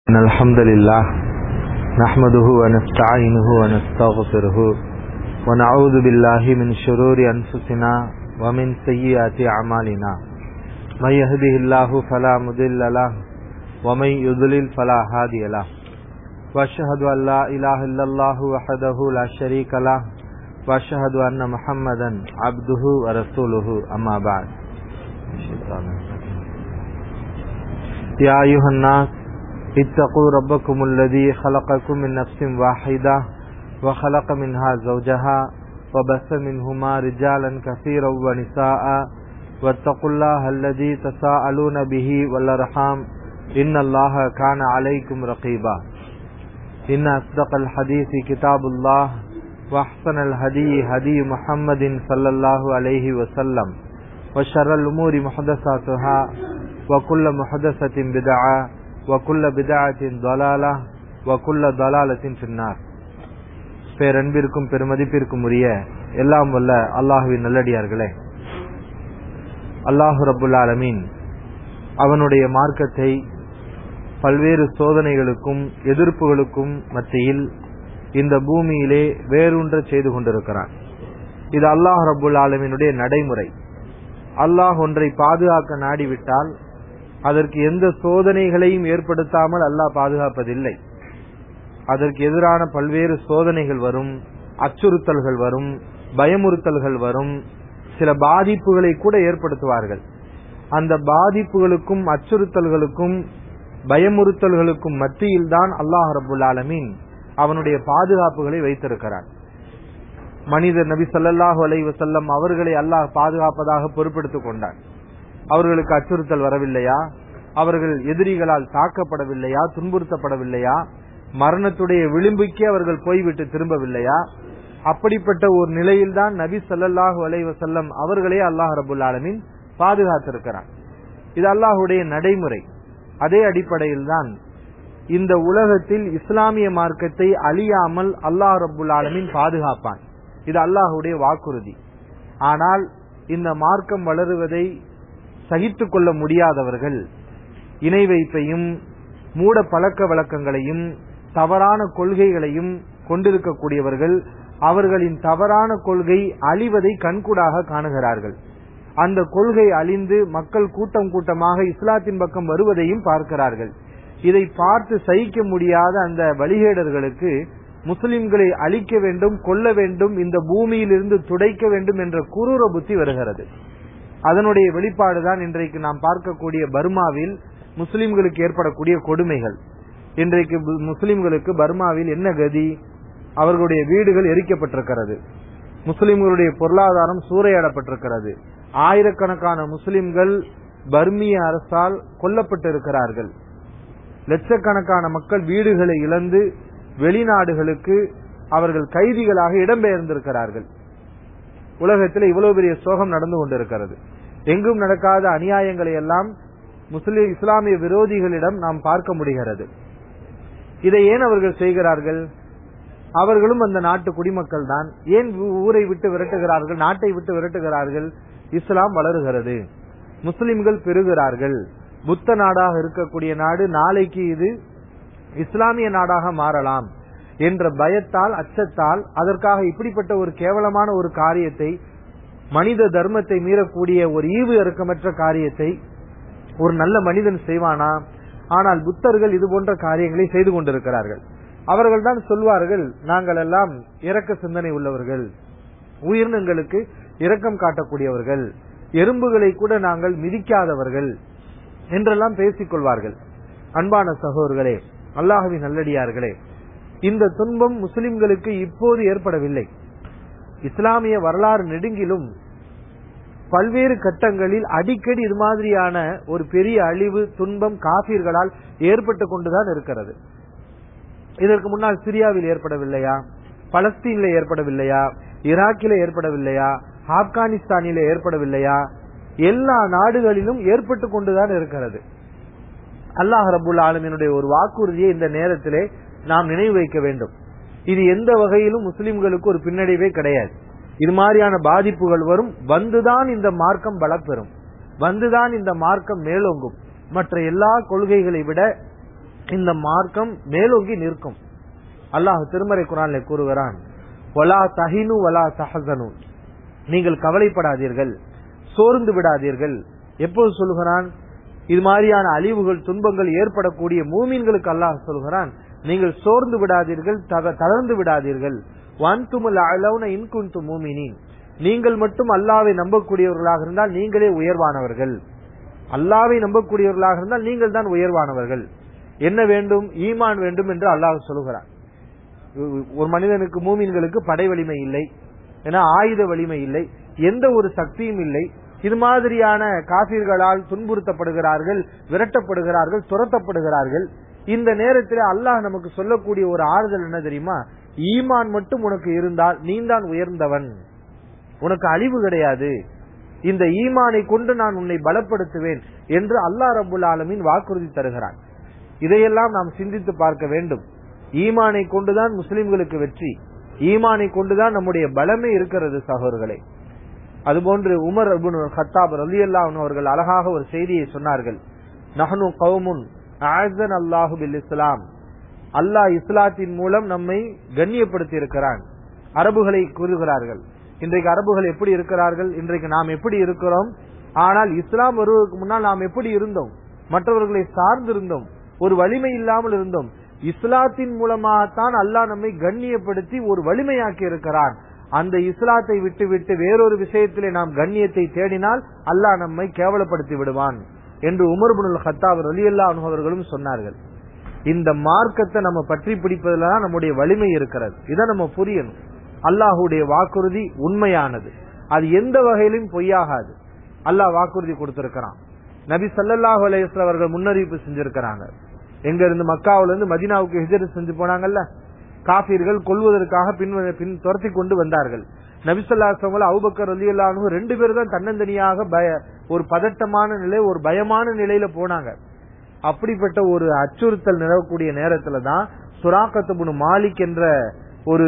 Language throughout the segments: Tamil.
إن الحمد لله نحمده ونستعينه ونستغفره ونعوذ بالله من شرور أنفسنا ومن سيئات أعمالنا من يهده الله فلا مضل له ومن يضلل فلا هادي له وأشهد أن لا إله إلا الله وحده لا شريك له وأشهد أن محمدا عبده ورسوله أما بعد يا أيها الناس اتقوا ربكم الذي خلقكم من نفس واحدة وخلق منها زوجها وبث منهما رجالا كثيرا ونساء واتقوا الله الذي تساءلون به والأرحام إن الله كان عليكم رقيبا إن أصدق الحديث كتاب الله وأحسن الهدي هدي محمد صلى الله عليه وسلم وشر الأمور محدثاتها وكل محدثة بدعة وكل بدعة ضلالة وكل ضلالة في النار பேரன்பிற்கும் பெருமதிப்பிற்கும் உரிய எல்லாம் வல்ல அல்லாஹுவின் நல்லடியார்களே அல்லாஹு ரபுல் ஆலமீன் அவனுடைய மார்க்கத்தை பல்வேறு சோதனைகளுக்கும் எதிர்ப்புகளுக்கும் மத்தியில் இந்த பூமியிலே வேரூன்ற செய்து கொண்டிருக்கிறான் இது அல்லாஹ் ரபுல் ஆலமீனுடைய நடைமுறை அல்லாஹ் ஒன்றை பாதுகாக்க நாடிவிட்டால் அதற்கு எந்த சோதனைகளையும் ஏற்படுத்தாமல் அல்லாஹ் பாதுகாப்பதில்லை அதற்கு எதிரான பல்வேறு சோதனைகள் வரும் அச்சுறுத்தல்கள் வரும் பயமுறுத்தல்கள் வரும் சில பாதிப்புகளை கூட ஏற்படுத்துவார்கள் அந்த பாதிப்புகளுக்கும் அச்சுறுத்தல்களுக்கும் பயமுறுத்தல்களுக்கும் மத்தியில் தான் அல்லாஹ் ரபுல் ஆலமீன் அவனுடைய பாதுகாப்புகளை வைத்திருக்கிறான் மனிதர் நபி சல்லாஹூ அலை வசல்லம் அவர்களை அல்லாஹ் பாதுகாப்பதாக பொறுப்பெடுத்துக் கொண்டான் அவர்களுக்கு அச்சுறுத்தல் வரவில்லையா அவர்கள் எதிரிகளால் தாக்கப்படவில்லையா துன்புறுத்தப்படவில்லையா மரணத்துடைய விளிம்புக்கே அவர்கள் போய்விட்டு திரும்பவில்லையா அப்படிப்பட்ட ஒரு நிலையில்தான் நபி சல்லாஹூ அலை வசல்லம் அவர்களே அல்லாஹ் ரபுல் ஆலமின் பாதுகாத்திருக்கிறான் இது அல்லாஹுடைய நடைமுறை அதே அடிப்படையில் தான் இந்த உலகத்தில் இஸ்லாமிய மார்க்கத்தை அழியாமல் அல்லாஹ் ரபுல் ஆலமின் பாதுகாப்பான் இது அல்லாஹுடைய வாக்குறுதி ஆனால் இந்த மார்க்கம் வளருவதை சகித்துக் கொள்ள முடியாதவர்கள் இணை வைப்பையும் மூட பழக்க வழக்கங்களையும் தவறான கொள்கைகளையும் கொண்டிருக்கக்கூடியவர்கள் அவர்களின் தவறான கொள்கை அழிவதை கண்கூடாக காணுகிறார்கள் அந்த கொள்கை அழிந்து மக்கள் கூட்டம் கூட்டமாக இஸ்லாத்தின் பக்கம் வருவதையும் பார்க்கிறார்கள் இதை பார்த்து சகிக்க முடியாத அந்த வழிகேடர்களுக்கு முஸ்லிம்களை அழிக்க வேண்டும் கொல்ல வேண்டும் இந்த பூமியிலிருந்து துடைக்க வேண்டும் என்ற குரூர புத்தி வருகிறது அதனுடைய வெளிப்பாடுதான் இன்றைக்கு நாம் பார்க்கக்கூடிய பர்மாவில் முஸ்லிம்களுக்கு ஏற்படக்கூடிய கொடுமைகள் இன்றைக்கு முஸ்லிம்களுக்கு பர்மாவில் என்ன கதி அவர்களுடைய வீடுகள் எரிக்கப்பட்டிருக்கிறது முஸ்லிம்களுடைய பொருளாதாரம் சூறையாடப்பட்டிருக்கிறது ஆயிரக்கணக்கான முஸ்லிம்கள் பர்மிய அரசால் கொல்லப்பட்டிருக்கிறார்கள் லட்சக்கணக்கான மக்கள் வீடுகளை இழந்து வெளிநாடுகளுக்கு அவர்கள் கைதிகளாக இடம்பெயர்ந்திருக்கிறார்கள் உலகத்தில் இவ்வளவு பெரிய சோகம் நடந்து கொண்டிருக்கிறது எங்கும் நடக்காத அநியாயங்களை எல்லாம் முஸ்லிம் இஸ்லாமிய விரோதிகளிடம் நாம் பார்க்க முடிகிறது இதை ஏன் அவர்கள் செய்கிறார்கள் அவர்களும் அந்த நாட்டு குடிமக்கள் தான் ஏன் ஊரை விட்டு விரட்டுகிறார்கள் நாட்டை விட்டு விரட்டுகிறார்கள் இஸ்லாம் வளருகிறது முஸ்லிம்கள் பெறுகிறார்கள் புத்த நாடாக இருக்கக்கூடிய நாடு நாளைக்கு இது இஸ்லாமிய நாடாக மாறலாம் என்ற பயத்தால் அச்சத்தால் அதற்காக இப்படிப்பட்ட ஒரு கேவலமான ஒரு காரியத்தை மனித தர்மத்தை மீறக்கூடிய ஒரு ஈவு இறக்கமற்ற காரியத்தை ஒரு நல்ல மனிதன் செய்வானா ஆனால் புத்தர்கள் இது போன்ற காரியங்களை செய்து கொண்டிருக்கிறார்கள் அவர்கள் தான் சொல்வார்கள் நாங்கள் எல்லாம் இரக்க சிந்தனை உள்ளவர்கள் உயிரினங்களுக்கு இரக்கம் காட்டக்கூடியவர்கள் எறும்புகளை கூட நாங்கள் மிதிக்காதவர்கள் என்றெல்லாம் பேசிக் கொள்வார்கள் அன்பான சகோதர்களே அல்லாஹுவின் நல்லடியார்களே இந்த துன்பம் முஸ்லிம்களுக்கு இப்போது ஏற்படவில்லை இஸ்லாமிய வரலாறு நெடுங்கிலும் பல்வேறு கட்டங்களில் அடிக்கடி இது மாதிரியான ஒரு பெரிய அழிவு துன்பம் காபீர்களால் ஏற்பட்டு கொண்டுதான் இருக்கிறது இதற்கு முன்னால் சிரியாவில் ஏற்படவில்லையா பலஸ்தீன்ல ஏற்படவில்லையா ஈராக்கில ஏற்படவில்லையா ஆப்கானிஸ்தானில ஏற்படவில்லையா எல்லா நாடுகளிலும் ஏற்பட்டு கொண்டுதான் இருக்கிறது அல்லாஹ் ரபுல் ஆலமினுடைய ஒரு வாக்குறுதியை இந்த நேரத்திலே நாம் நினைவு வைக்க வேண்டும் இது எந்த வகையிலும் முஸ்லிம்களுக்கு ஒரு பின்னடைவே கிடையாது இது மாதிரியான பாதிப்புகள் வரும் வந்துதான் இந்த மார்க்கம் பலப்பெறும் வந்துதான் இந்த மார்க்கம் மேலோங்கும் மற்ற எல்லா கொள்கைகளை விட இந்த மார்க்கம் மேலோங்கி நிற்கும் அல்லாஹ் திருமறை குரான்ல கூறுகிறான் வலா தஹினு வலா தஹசனு நீங்கள் கவலைப்படாதீர்கள் சோர்ந்து விடாதீர்கள் எப்போது சொல்கிறான் இது மாதிரியான அழிவுகள் துன்பங்கள் ஏற்படக்கூடிய மூமீன்களுக்கு அல்லாஹ் சொல்கிறான் நீங்கள் சோர்ந்து விடாதீர்கள் தக- தளர்ந்து விடாதீர்கள் வான்துமுல் அலவுன இன்குந்து மூமினின் நீங்கள் மட்டும் அல்லாவை நம்பக்கூடியவர்களாக இருந்தால் நீங்களே உயர்வானவர்கள் அல்லாவை நம்பக்கூடியவர்களாக இருந்தால் நீங்கள் தான் உயர்வானவர்கள் என்ன வேண்டும் ஈமான் வேண்டும் என்று அல்லாஹ் சொல்கிறான் ஒரு மனிதனுக்கு மூமின்களுக்கு படை வலிமை இல்லை ஏன்னா ஆயுத வலிமை இல்லை எந்த ஒரு சக்தியும் இல்லை இது மாதிரியான காபிர்களால் துன்புறுத்தப்படுகிறார்கள் விரட்டப்படுகிறார்கள் துரத்தப்படுகிறார்கள் இந்த நேரத்தில் அல்லாஹ் நமக்கு சொல்லக்கூடிய ஒரு ஆறுதல் என்ன தெரியுமா ஈமான் மட்டும் உனக்கு இருந்தால் நீதான் உயர்ந்தவன் உனக்கு அழிவு கிடையாது இந்த ஈமானை கொண்டு நான் உன்னை பலப்படுத்துவேன் என்று அல்லாஹ் ரபுல் ஆலமீன் வாக்குறுதி தருகிறான் இதையெல்லாம் நாம் சிந்தித்து பார்க்க வேண்டும் ஈமானை கொண்டுதான் முஸ்லிம்களுக்கு வெற்றி ஈமானை கொண்டுதான் நம்முடைய பலமே இருக்கிறது சகோதரர்களே அதுபோன்று உமர் அபுன் ஹத்தாப் ரலியல்லா அவர்கள் அழகாக ஒரு செய்தியை சொன்னார்கள் நஹனு கவுமுன் ஆசன் அல்லாஹு பில் இஸ்லாம் அல்லாஹ் இஸ்லாத்தின் மூலம் நம்மை கண்ணியப்படுத்தி இருக்கிறான் அரபுகளை கூறுகிறார்கள் இன்றைக்கு அரபுகள் எப்படி இருக்கிறார்கள் இன்றைக்கு நாம் எப்படி இருக்கிறோம் ஆனால் இஸ்லாம் வருவதற்கு முன்னால் நாம் எப்படி இருந்தோம் மற்றவர்களை சார்ந்து இருந்தோம் ஒரு வலிமை இல்லாமல் இருந்தோம் இஸ்லாத்தின் மூலமாகத்தான் அல்லாஹ் நம்மை கண்ணியப்படுத்தி ஒரு வலிமையாக்கி இருக்கிறான் அந்த இஸ்லாத்தை விட்டு விட்டு வேறொரு விஷயத்திலே நாம் கண்ணியத்தை தேடினால் அல்லாஹ் நம்மை கேவலப்படுத்தி விடுவான் என்று உமர் புனுல் ஹத்தாப் ரலியல்லா அவர்களும் சொன்னார்கள் இந்த மார்க்கத்தை நம்ம பற்றி பிடிப்பதுல தான் நம்முடைய வலிமை இருக்கிறது இதை நம்ம புரியணும் அல்லாஹுடைய வாக்குறுதி உண்மையானது அது எந்த வகையிலும் பொய்யாகாது அல்லாஹ் வாக்குறுதி கொடுத்திருக்கிறான் நபி ஸல்லல்லாஹு அலைஹி வஸல்லம் அவர்கள் முன்னறிவிப்பு செஞ்சிருக்கிறாங்க எங்க இருந்து மக்காவுல இருந்து மதீனாவுக்கு ஹிஜ்ரத் செஞ்சு போனாங்கல்ல காபீர்கள் கொல்வதற்காக பின் பின் துரத்தி கொண்டு வந்தார்கள் நபிசல்லாசவங்கள அவுபக்கர் ரலியல்லாஹு ரெண்டு பேரும் தான் தன்னந்தனியாக பய ஒரு பதட்டமான நிலை ஒரு பயமான நிலையில போனாங்க அப்படிப்பட்ட ஒரு அச்சுறுத்தல் நிலவக்கூடிய நேரத்துல தான் சுராக்கத்துபுனு மாலிக் என்ற ஒரு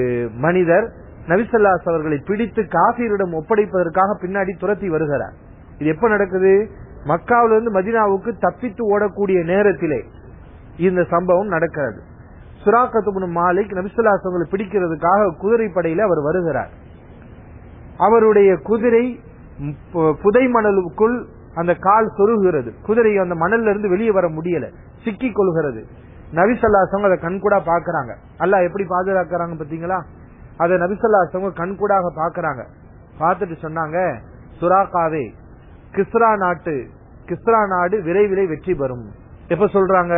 மனிதர் நபிசல்லாஸ் அவர்களை பிடித்து காபீரிடம் ஒப்படைப்பதற்காக பின்னாடி துரத்தி வருகிறார் இது எப்ப நடக்குது மக்காவில இருந்து மதினாவுக்கு தப்பித்து ஓடக்கூடிய நேரத்திலே இந்த சம்பவம் நடக்கிறது சுராக்கத்துபுனு மாலிக் நபிசுல்லாஸ் அவர்களை பிடிக்கிறதுக்காக குதிரை படையில அவர் வருகிறார் அவருடைய குதிரை பு- புதை மணலுக்குள் அந்த கால் சொருகுகிறது குதிரை அந்த மணல்ல இருந்து வெளியே வர முடியல சிக்கி கொள்கிறது நபிசல்லாசவங்க அதை கண்கூடா பாக்குறாங்க அல்லாஹ் எப்படி பாதுகாக்கிறாங்க பாத்தீங்களா அதை நபிசல்லாசவங்க கண்கூடாக பாக்குறாங்க பார்த்துட்டு சொன்னாங்க சுராக்காவே கிஸ்ரா நாட்டு கிஸ்ரா நாடு விரைவிலே வெற்றி பெறும் எப்ப சொல்றாங்க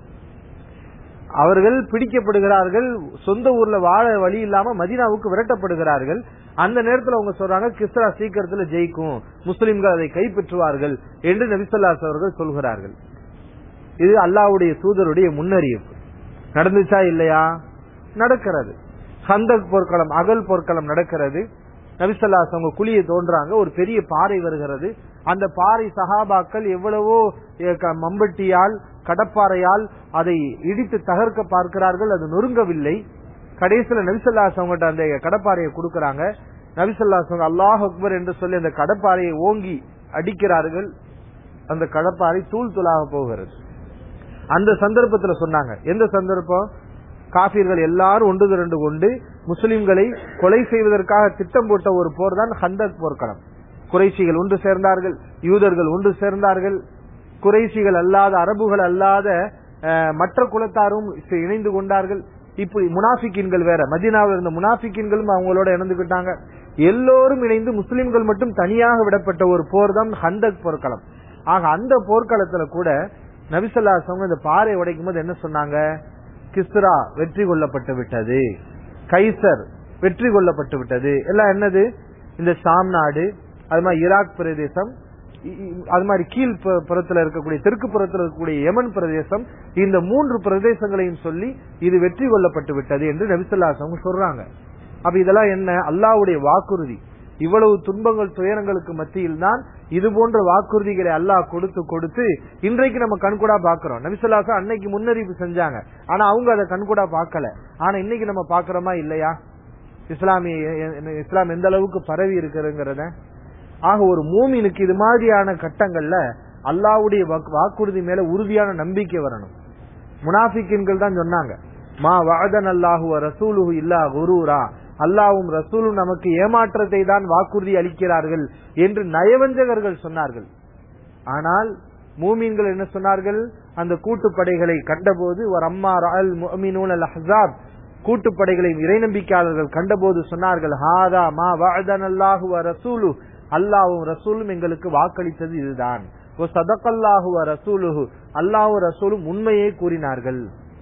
அவர்கள் பிடிக்கப்படுகிறார்கள் சொந்த ஊர்ல வாழ வழி இல்லாம மதீனாவுக்கு விரட்டப்படுகிறார்கள் அந்த நேரத்துல அவங்க சொல்றாங்க கிஸ்ரா சீக்கிரத்துல ஜெயிக்கும் முஸ்லிம்கள் அதை கைப்பற்றுவார்கள் என்று நபிசல்லாஸ் அவர்கள் சொல்கிறார்கள் இது அல்லாஹ்வுடைய தூதருடைய முன்னறிவிப்பு நடந்துச்சா இல்லையா நடக்கிறது ஹந்தக் போர்க்களம் அகல் போர்க்களம் நடக்கிறது நபிசல்லாஸ் அவங்க குழியை தோன்றாங்க ஒரு பெரிய பாறை வருகிறது அந்த பாறை சஹாபாக்கள் எவ்வளவோ எ, க- மம்பட்டியால் கடப்பாறையால் அதை இடித்து தகர்க்க பார்க்கிறார்கள் அது நொறுங்கவில்லை கடைசியில நபிசல்லாஸ் அவங்ககிட்ட அந்த கடப்பாறையை கொடுக்கறாங்க நபிசல்லாஸ் அவங்க அல்லாஹ் அக்பர் என்று சொல்லி அந்த கடப்பாறையை ஓங்கி அடிக்கிறார்கள் அந்த கடப்பாறை தூள் தூளாக போகிறது அந்த சந்தர்ப்பத்துல சொன்னாங்க எந்த சந்தர்ப்பம் காபீர்கள் எல்லாரும் ஒன்று திரண்டு கொண்டு முஸ்லிம்களை கொலை செய்வதற்காக திட்டம் போட்ட ஒரு போர் தான் ஹந்தக் போர்க்களம் குறைசிகள் ஒன்று சேர்ந்தார்கள் யூதர்கள் ஒன்று சேர்ந்தார்கள் குறைசிகள் அல்லாத அரபுகள் அல்லாத அஹ், மற்ற குலத்தாரும் இசை- இணைந்து கொண்டார்கள் இப்படி முனாஃபிக்கின்கள் வேற மதீனாவில் இருந்த முனாஃபிக்கின்களும் அவங்களோட இணைந்துகிட்டாங்க எல்லோரும் இணைந்து முஸ்லிம்கள் மட்டும் தனியாக விடப்பட்ட ஒரு போர் தான் ஹந்தக் போர்க்களம் ஆக அந்த போர்க்களத்துல கூட நபிசல்லாசவங்க இந்த பாறை உடைக்கும் போது என்ன சொன்னாங்க கிஸ்ரா வெற்றி கொள்ளப்பட்டு விட்டது கைசர் வெற்றி கொள்ளப்பட்டு விட்டது எல்லாம் என்னது இந்த ஷாம் நாடு அது மாதிரி ஈராக் பிரதேசம் இ- இ- அது மாதிரி கீழ் பு- புறத்துல இருக்கக்கூடிய தெற்கு புறத்துல இருக்கக்கூடிய யமன் பிரதேசம் இந்த மூன்று பிரதேசங்களையும் சொல்லி இது வெற்றி கொள்ளப்பட்டு விட்டது என்று நபிசல்லாசவங்க சொல்றாங்க அப்ப இதெல்லாம் என்ன அல்லாஹ்வுடைய வாக்குறுதி இவ்வளவு துன்பங்கள் துயரங்களுக்கு மத்தியில் தான் இது போன்ற வாக்குறுதிகளை அல்லாஹ் கொடுத்து கொடுத்து இன்றைக்கு நம்ம கண்கூடா பாக்குறோம் நபிசல்லாசா அன்னைக்கு முன்னறிவிப்பு செஞ்சாங்க ஆனா அவங்க அதை கண்கூடா பார்க்கல ஆனா இன்னைக்கு நம்ம பாக்குறோமா இல்லையா இஸ்லாமிய எ- எ- இஸ்லாம் எந்த அளவுக்கு பரவி இருக்கிறதுங்கிறத ஆக ஒரு மூமினுக்கு இது மாதிரியான கட்டங்கள்ல அல்லாஹ்வுடைய வாக்கு- வாக்குறுதி மேல உறுதியான நம்பிக்கை வரணும் முனாஃபிக்கின்கள் தான் சொன்னாங்க மா வஅதன் அல்லாஹு வ ரசூலுஹு இல்லா குரூரா அல்லாஹ்வும் ரசூலும் நமக்கு ஏமாற்றத்தை தான் வாக்குறுதி அளிக்கிறார்கள் என்று நயவஞ்சகர்கள் சொன்னார்கள் ஆனால் மூமீன்கள் என்ன சொன்னார்கள் அந்த கூட்டுப்படைகளை கண்டபோது ஒரு அம்மா அல் முഅமினூன் அல் அஹ்ஸாப் கூட்டுப்படைகளை இறை நம்பிக்கையாளர்கள் கண்டபோது சொன்னார்கள் ஹாதா மா வஅதன் அல்லாஹு வ ரசூலு அல்லாஹ்வும் ரசூலும் எங்களுக்கு வாக்களித்தது இதுதான் ஓ சதக்கல்லாஹு வ ரசூலுஹு அல்லாஹ்வும் ரசூலும் உண்மையை கூறினார்கள்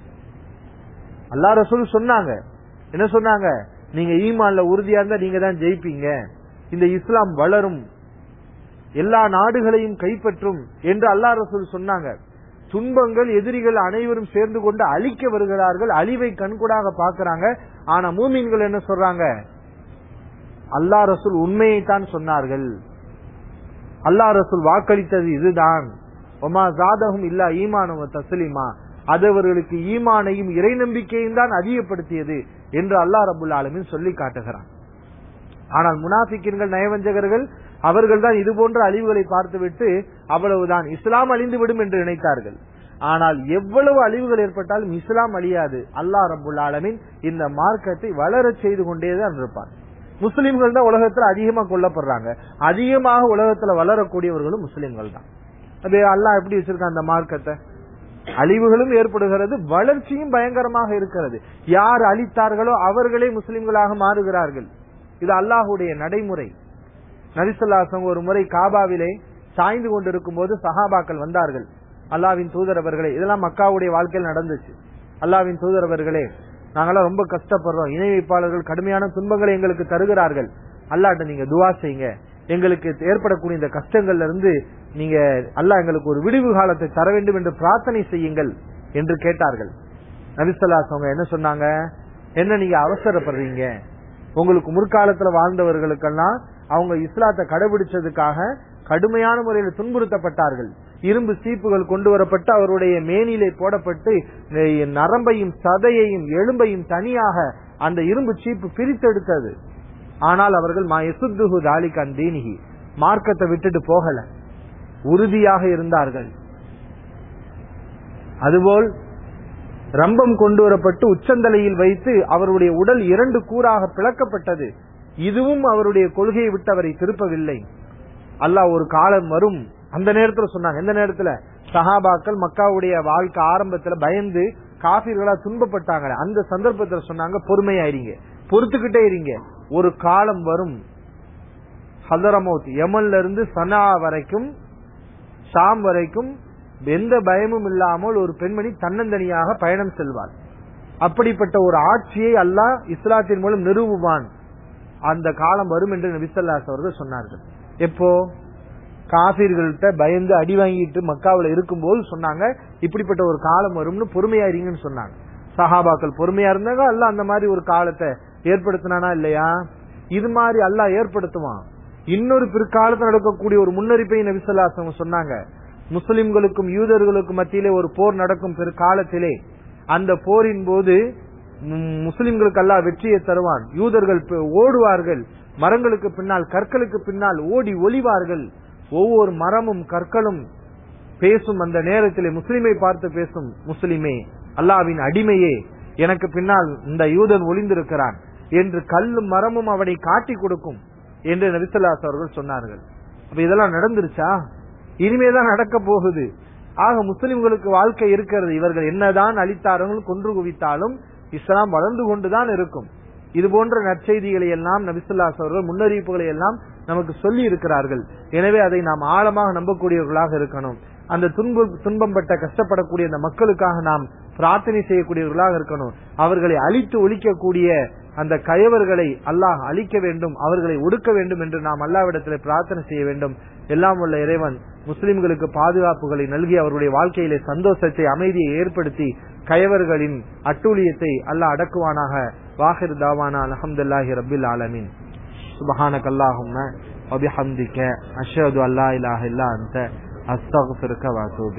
அல்லாஹ் ரசூல் சொன்னாங்க என்ன சொன்னாங்க நீங்க ஈமான்ல உறுதியா இருந்தா நீங்க தான் ஜெயிப்பீங்க இந்த இஸ்லாம் வளரும் எல்லா நாடுகளையும் கைப்பற்றும் என்று அல்லாஹ் ரசூல் சொன்னாங்க துன்பங்கள் எதிரிகள் அனைவரும் சேர்ந்து கொண்டு அழிக்க வருகிறார்கள் அழிவை கண்கூடாக பாக்குறாங்க ஆனா மூமின்கள் என்ன சொல்றாங்க அல்லாஹ் ரசூல் உண்மையைத்தான் சொன்னார்கள் அல்லாஹ் ரசூல் வாக்களித்தது இதுதான் ஒமா ஜாதகம் இல்லா ஈமானும் தஸ்லிமா அது அவர்களுக்கு ஈமானையும் இறை நம்பிக்கையும் தான் அதிகப்படுத்தியது என்று அல்லாஹ் ரபுல் ஆலமின் சொல்லி காட்டுகிறான் ஆனால் முனாஃபிக்கின்கள் நயவஞ்சகர்கள் அவர்கள் தான் இது போன்ற அழிவுகளை பார்த்துவிட்டு அவ்வளவுதான் இஸ்லாம் அழிந்து விடும் என்று நினைத்தார்கள் ஆனால் எவ்வளவு அழிவுகள் ஏற்பட்டாலும் இஸ்லாம் அழியாது அல்லாஹ் ரபுல் ஆலமின் இந்த மார்க்கத்தை வளரச் செய்து கொண்டேதான் இருப்பார் முஸ்லிம்கள் தான் உலகத்துல அதிகமா கொல்லப்படுறாங்க அதிகமாக உலகத்துல வளரக்கூடியவர்களும் முஸ்லிம்கள் தான் அது அல்லாஹ் எப்படி வச்சிருக்கான் அந்த மார்க்கத்தை அழிவுகளும் ஏற்படுகிறது வளர்ச்சியும் பயங்கரமாக இருக்கிறது யார் அழித்தார்களோ அவர்களே முஸ்லிம்களாக மாறுகிறார்கள் இது அல்லாஹுடைய நடைமுறை நரிசல்லாசம் ஒரு முறை காபாவிலே சாய்ந்து கொண்டிருக்கும் போது சஹாபாக்கள் வந்தார்கள் அல்லாவின் தூதரவர்களே இதெல்லாம் மக்காவுடைய வாழ்க்கையில் நடந்துச்சு அல்லாவின் தூதரவர்களே நாங்கெல்லாம் ரொம்ப கஷ்டப்படுறோம் இணை வைப்பாளர்கள் கடுமையான துன்பங்களை எங்களுக்கு தருகிறார்கள் அல்லாட்ட நீங்க துவா செய்யுங்க எங்களுக்கு ஏற்படக்கூடிய இந்த கஷ்டங்கள்ல இருந்து நீங்க அல்லாஹ் எங்களுக்கு ஒரு விடிவு காலத்தை தர வேண்டும் என்று பிரார்த்தனை செய்யுங்கள் என்று கேட்டார்கள் நபிசல்லாஸ் அவங்க என்ன சொன்னாங்க என்ன நீங்க அவசரப்படுறீங்க உங்களுக்கு முற்காலத்துல வாழ்ந்தவர்களுக்கெல்லாம் அவங்க இஸ்லாத்தை கடைபிடிச்சதுக்காக கடுமையான முறையில் துன்புறுத்தப்பட்டார்கள் இரும்பு சீப்புகள் கொண்டு வரப்பட்டு அவருடைய மேனிலே போடப்பட்டு நரம்பையும் சதையையும் எலும்பையும் தனியாக அந்த இரும்பு சீப்பு பிரித்தெடுத்தது ஆனால் அவர்கள் மா எசுத்துஹு தாலிகான் தீனிகி மார்க்கத்தை விட்டுட்டு போகல உறுதியாக இருந்தார்கள் அதுபோல் ரம்பம் கொண்டு வரப்பட்டு உச்சந்தலையில் வைத்து அவருடைய உடல் இரண்டு கூறாக பிளக்கப்பட்டது இதுவும் அவருடைய கொள்கையை விட்டு அவரை திருப்பவில்லை அல்லாஹ் ஒரு காலம் வரும் அந்த நேரத்துல சொன்னாங்க எந்த நேரத்துல சஹாபாக்கள் மக்காவுடைய வாழ்க்கை ஆரம்பத்துல பயந்து காபிர்களா துன்பப்பட்டாங்க அந்த சந்தர்ப்பத்துல சொன்னாங்க பொறுமையாயிருங்க பொறுத்துக்கிட்டே இருங்க ஒரு காலம் வரும் ஹதரமௌத் யமன்ல இருந்து சனா வரைக்கும் ஷாம் வரைக்கும் எந்த பயமும் இல்லாமல் ஒரு பெண்மணி தன்னந்தனியாக பயணம் செல்வார் அப்படிப்பட்ட ஒரு ஆட்சியை அல்லாஹ் இஸ்லாத்தின் மூலம் நிறுவுவான் அந்த காலம் வரும் என்று நபிசல்லாஸ் அவர்கள் சொன்னார்கள் எப்போ காபீர்கள்ட்ட பயந்து அடி வாங்கிட்டு மக்காவில இருக்கும்போது சொன்னாங்க இப்படிப்பட்ட ஒரு காலம் வரும்னு பொறுமையா இருங்கன்னு சொன்னாங்க சஹாபாக்கள் பொறுமையா இருந்தாங்க அல்ல அந்த மாதிரி ஒரு காலத்தை ஏற்படுத்தினானா இல்லையா இது மாதிரி அல்லாஹ் ஏற்படுத்துவான் இன்னொரு பிற்காலத்தில் நடக்கக்கூடிய ஒரு முன்னறிப்பை நபிசல்லாசம் சொன்னாங்க முஸ்லிம்களுக்கும் யூதர்களுக்கும் மத்தியிலே ஒரு போர் நடக்கும் பிற்காலத்திலே அந்த போரின் போது முஸ்லிம்களுக்கு எல்லாம் வெற்றியை தருவான் யூதர்கள் ஓடுவார்கள் மரங்களுக்கு பின்னால் கற்களுக்கு பின்னால் ஓடி ஒளிவார்கள் ஒவ்வொரு மரமும் கற்களும் பேசும் அந்த நேரத்திலே முஸ்லிமை பார்த்து பேசும் முஸ்லிமே அல்லாவின் அடிமையே எனக்கு பின்னால் இந்த யூதன் ஒளிந்திருக்கிறான் என்று கல்லும் மரமும் அவனை காட்டி கொடுக்கும் என்று நபிசல்லாஸ் அவர்கள் சொன்னார்கள் அப்ப இதெல்லாம் நடந்துருச்சா இனிமேதான் நடக்க போகுது ஆக முஸ்லிம்களுக்கு வாழ்க்கை இருக்கிறது இவர்கள் என்னதான் அளித்தார்கள் கொன்று குவித்தாலும் இஸ்லாம் வளர்ந்து கொண்டுதான் இருக்கும் இது போன்ற நற்செய்திகளை எல்லாம் நபிசுல்லாஸ் அவர்கள் முன்னறிவிப்புகளை எல்லாம் நமக்கு சொல்லி இருக்கிறார்கள் எனவே அதை நாம் ஆழமாக நம்பக்கூடியவர்களாக இருக்கணும் அந்த துன்ப துன்பப்பட்ட கஷ்டப்படக்கூடிய அந்த மக்களுக்காக நாம் பிரார்த்தனை செய்யக்கூடியவர்களாக இருக்கணும் அவர்களை அழித்து ஒழிக்கக்கூடிய அந்த கயவர்களை அல்லாஹ் அழிக்க வேண்டும் அவர்களை ஒடுக்க வேண்டும் என்று நாம் அல்லாவிடத்தில் பிரார்த்தனை செய்ய வேண்டும் எல்லாம் உள்ள இறைவன் முஸ்லிம்களுக்கு பாதுகாப்புகளை நல்கி அவருடைய வாழ்க்கையிலே சந்தோஷத்தை அமைதியை ஏற்படுத்தி கயவர்களின் அட்டூழியத்தை அல்லாஹ் அடக்குவானாக வாஹிர் தாவானா அலமதுல்லாஹி ரபில் ஆலமின் சுபஹானக் அல்லாஹும்ம வபிஹம்திக அஷ்ஹது அல்லா இலாஹ இல்லா அன்த அஸ்தக்ஃபிருக வஅத்தூபு